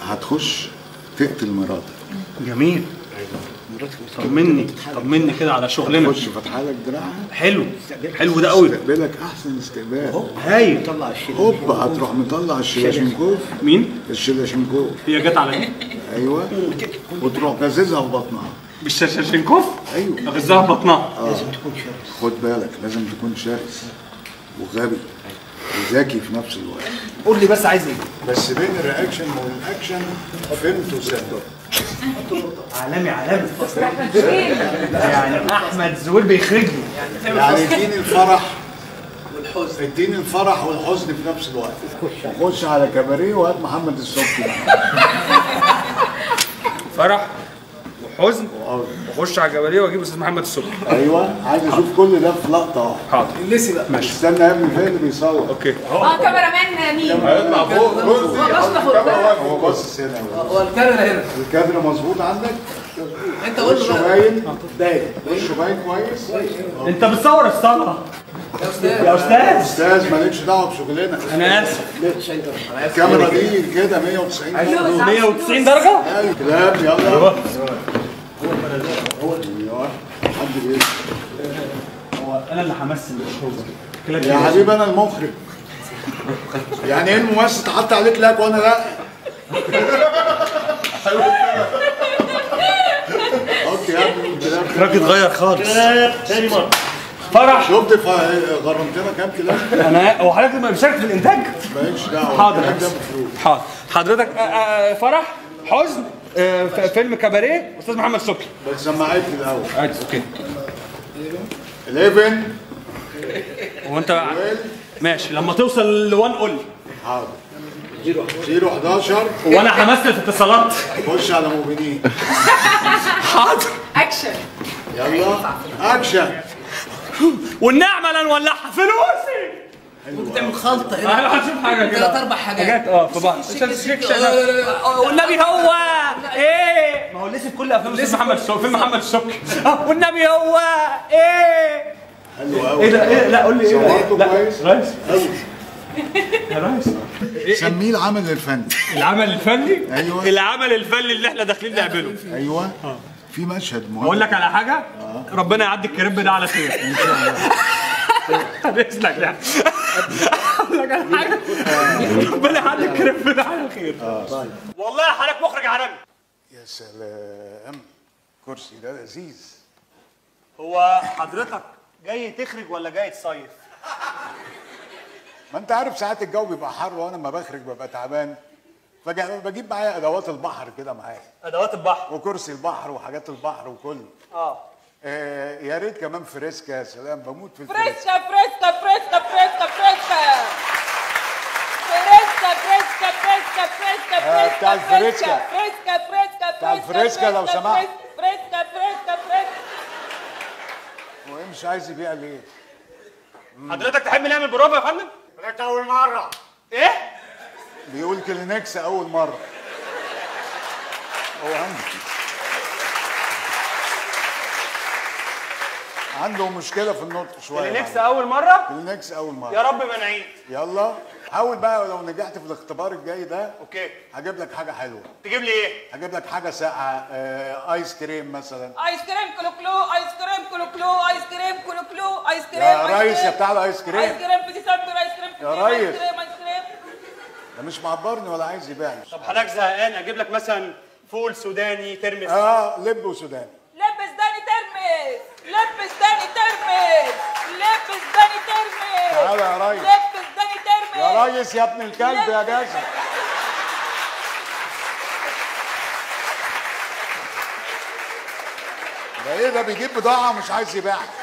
هتخش تقتل مراتك جميل طمني طمني كده على شغلنا تخش فاتحه لك دراعها حلو حلو ده قوي استقبلك احسن استقبال هايل طلع الشيء هوب هتروح مطلع الشلاشنكوف مين الشلاشنكوف هي جت على ايه ايوه وتروح غززها في بطنها بالشاشنكوف ايوه اغزها في بطنها لازم تكون شرس خد بالك لازم تكون شرس وغبي وذكي في نفس الوقت قول لي بس عايز ايه بس بين الرياكشن والاكشن فهمت وصدق عالمي عالمي يعني احمد زويل بيخرجني يعني اديني الفرح والحزن اديني الفرح والحزن في نفس الوقت خش على كباريه وهات محمد الصبحي فرح وحزن واخش على الجبليه واجيب استاذ محمد الصبحي ايوه عايز اشوف كل ده في لقطه واحده حاضر الليسي بقى ماشي استنى يا ابني فين اللي بيصور اوكي اه كاميرا مان مين؟ هيطلع فوق بص بصنا فوق هو باصص هنا أهو. هو الكاميرا هنا الكادر مظبوط عندك انت قول له وشه بقى باين باين وشه باين كويس انت بتصور الصلاه يا استاذ يا استاذ استاذ مالكش دعوه بشغلنا انا اسف الكاميرا دي كده 190 درجه 190 درجه ايوه كلام يلا هو ايوه حد بيسمع هو انا اللي همثل الشغل كده يا حبيبي انا المخرج يعني ايه الممثل تحط عليك لاك وانا لا اوكي يا ابني الكلام الراجل اتغير خالص تاني مره فرح شفت ف- غرمتنا كام كلام انا هو حضرتك ما بيشارك في الانتاج مالكش دعوه حاضر. الكلام ده مفروض حاضر حضرتك آه، آه، فرح حزن آه، ف- فيلم كباريه استاذ محمد صبحي بس سمعت في الاول عادي اوكي 11 هو انت ماشي لما توصل ل 1 قول لي حاضر 011 هو انا همثل في اتصالات خش على موبينين حاضر اكشن يلا اكشن والنعمه لا نولعها فلوسي ممكن تعمل خلطه هنا انا هشوف حاجه كده ثلاث اربع حاجات حاجات اه في بعض آه، والنبي هو ايه ما هو لسه في كل افلام استاذ محمد الشوقي فيلم محمد الشوقي آه، والنبي هو ايه حلو قوي ايه ده ايه لا قول لي ايه ده؟ صورته لا كويس؟ ريس يا ريس سميه العمل الفني العمل الفني أيوة. العمل الفني اللي احنا داخلين نعمله ايوه في مشهد مهم اقول لك على حاجه ربنا يعدي الكريب ده على خير ان شاء الله باذنك يعني اقول لك على حاجه ربنا يعدي الكريب ده على خير والله حضرتك مخرج عالمي يا سلام كرسي ده لذيذ هو حضرتك جاي تخرج ولا جاي تصيف؟ ما انت عارف ساعات الجو بيبقى حر وانا لما بخرج ببقى تعبان فبجيب معايا ادوات البحر كده معايا ادوات البحر وكرسي البحر وحاجات البحر وكله اه آه يا ريت كمان فريسكا يا سلام بموت في الفريسكا فريسكا فريسكا فريسكا فريسكا فريسكا فريسكا فريسكا فريسكا فريسكا آه، بتاع الفريسكا. فريسكا فريسكا بتاع الفريسكا لو سمحت. فريسكا فريسكا فريسكا وايه مش عايز يبيع ليه؟ حضرتك تحب نعمل بروفا يا فندم؟ لك اول مره ايه؟ بيقول كلينكس اول مره هو عنده عنده مشكله في النطق شويه كلينكس معلش. اول مره كلينكس اول مره يا رب ما نعيد يلا حاول بقى لو نجحت في الاختبار الجاي ده اوكي هجيب لك حاجه حلوه تجيب لي ايه؟ هجيب لك حاجه ساقعه آه ايس كريم مثلا ايس كريم كلو كلو ايس كريم كلو كلو ايس كريم كلو كلو ايس كريم يا آيس ريس يا كريم. بتاع الايس ايس كريم كريم في ديسمبر ايس كريم في يا ديسمبر، ريس. ايس كريم ايس كريم ده مش معبرني ولا عايز يبيعني طب حضرتك زهقان اجيب لك مثلا فول سوداني ترمس اه لب وسوداني لبس داني ترمس لبس داني ترمس لبس داني ترمس تعالى يا ريس. لبس داني ترمس يا ريس يا ابن الكلب يا جاسم ده ايه ده بيجيب بضاعه مش عايز يبيعها